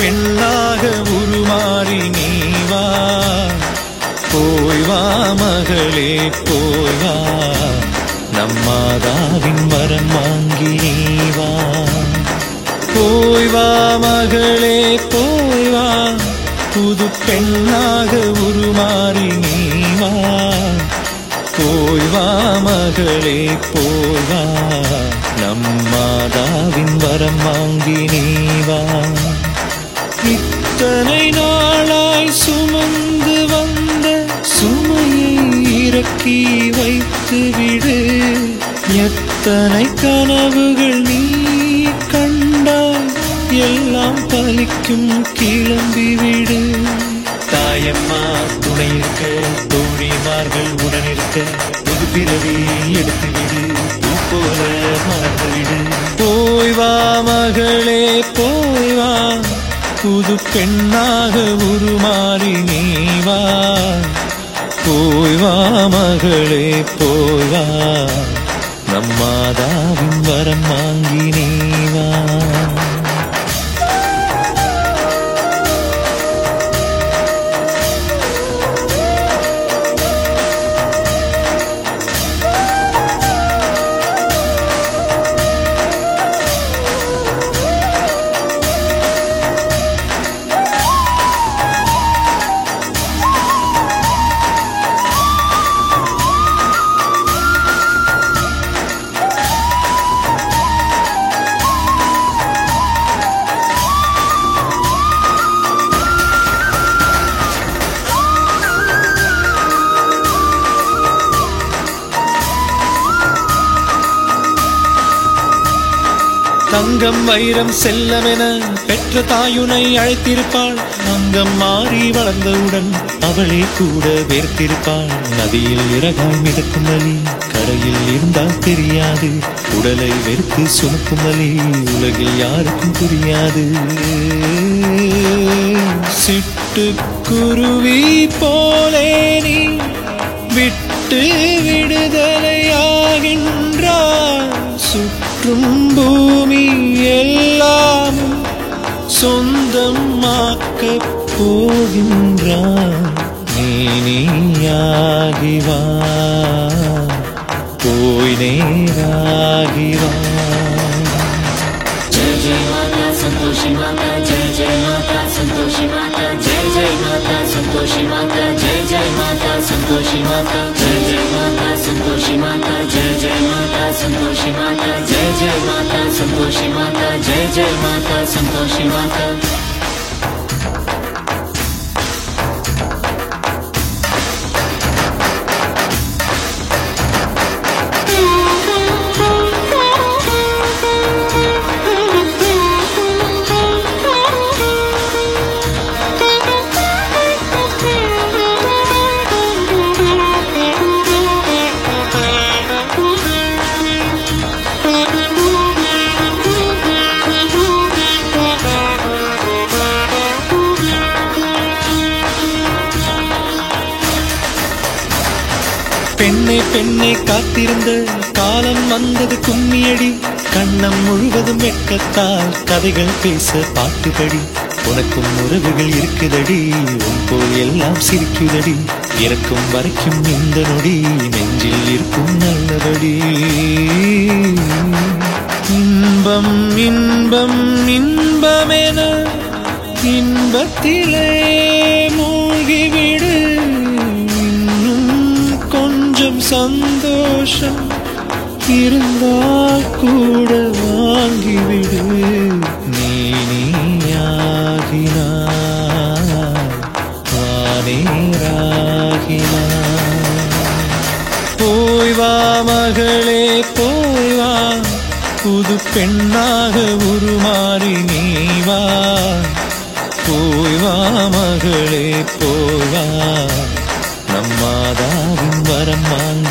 பெண்ணாக உருமாறி நீ வா போய் வா மகளே போய் வா நம்மாதாவின் வரம் வாங்கி நீ வா போய் வா மகளே போய் வா புது பெண்ணாக உருமாறி நீ வா போய் வா மகளே போய் வா நம்மாதாவின் வரம் வாங்கி நீ வா இத்தனை நாளாய் சுமந்து வந்த சுமையை இறக்கி வைத்து விடு எத்தனை கனவுகள் நீ கண்டாய் எல்லாம் பலிக்கும் கிளம்பி விடு தாயம்மா துணை இருக்க தோழிமார்கள் உடனிருக்க புது பிறவி எடுத்து விடு பூ போல மறந்து விடு போய் வா மகளே போய் வா புது பெண்ணாக உருமாறி நீ வா போய் வா மகளே போய் வா நம்மாதாவின் வரம் வாங்கி நீ வா தங்கம் வைரம் செல்லமென பெற்ற தாயுனை அழைத்திருப்பாள் அங்கம் மாறி வளர்ந்தவுடன் அவளே கூட வேர்த்திருப்பாள் நதியில் இறகாய் மிதக்கும் வலி கரையில் இருந்தால் தெரியாது உடலை வெறுத்து சுமக்கும் வலி உலகில் யாருக்கும் புரியாது சிட்டுக்குருவி போலே நீ விட்டு விடுதலையாகின்றார் சுற்றும் பூமி எல்லாம் சொந்தமாக்கப் போகின்றார் நீ நீயாகி வா போய் நேராகி வா जय जय माता संतोषी माता जय जय माता संतोषी माता जय जय माता संतोषी माता जय जय माता संतोषी माता जय जय माता संतोषी माता जय जय माता संतोषी माता जय जय माता संतोषी माता जय जय माता संतोषी माता பெண்ணே பெண்ணே காத்திருந்த காலம் வந்தது கும்மியடி கண்ணம் முழுவதும் வெட்கத்தால் கதைகள் பேச பாட்டுபடி உனக்கும் உறவுகள் இருக்குதடி உன் போல் எல்லாம் சிரிக்குதடி இறக்கும் வரைக்கும் இந்த நொடி நெஞ்சில் இருக்கும் நல்லபடி இன்பம் இன்பம் இன்பமென இன்பத்திலே மூழ்கிவிடு இன்னும் கொஞ்சம் சந்தோஷம் இருந்தால் கூட வாங்கிவிடு நீ நீயாகினாய் வானேராகினாய் போய் வா மகளே போய் வா புது பெண்ணாக உருமாறி நீ வா போய் வா மகளே போய் வா நம்மாதாவின் வரம் வாங்கி